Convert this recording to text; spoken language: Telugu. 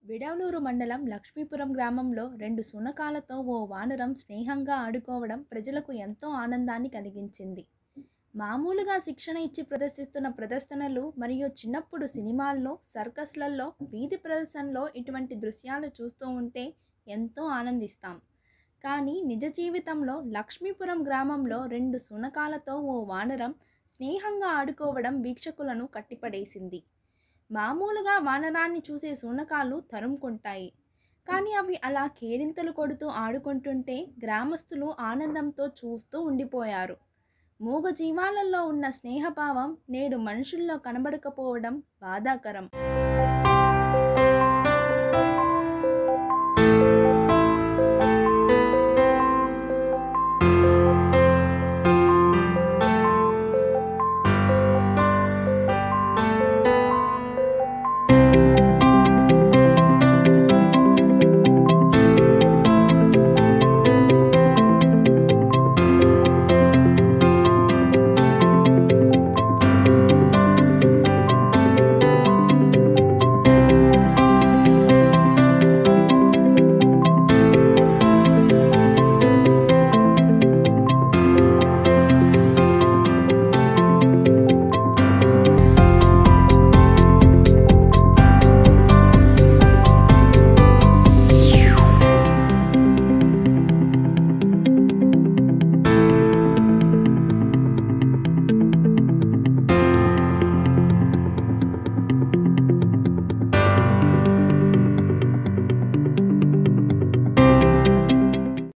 విడవలూరు మండలం లక్ష్మీపురం గ్రామంలో రెండు శునకాలతో ఓ వానరం స్నేహంగా ఆడుకోవడం ప్రజలకు ఎంతో ఆనందాన్ని కలిగించింది మామూలుగా శిక్షణ ఇచ్చి ప్రదర్శిస్తున్న ప్రదర్శనలు మరియు చిన్నప్పుడు సినిమాల్లో సర్కస్లలో వీధి ప్రదర్శనలో ఇటువంటి దృశ్యాలు చూస్తూ ఉంటే ఎంతో ఆనందిస్తాం కానీ నిజ జీవితంలో లక్ష్మీపురం గ్రామంలో రెండు శునకాలతో ఓ వానరం స్నేహంగా ఆడుకోవడం వీక్షకులను కట్టిపడేసింది మామూలుగా వానరాన్ని చూసే శూనకాలు తరుముకుంటాయి కానీ అవి అలా కేరింతలు కొడుతూ ఆడుకుంటుంటే గ్రామస్తులు ఆనందంతో చూస్తూ ఉండిపోయారు మూగ జీవాలలో ఉన్న స్నేహభావం నేడు మనుషుల్లో కనబడకపోవడం బాధాకరం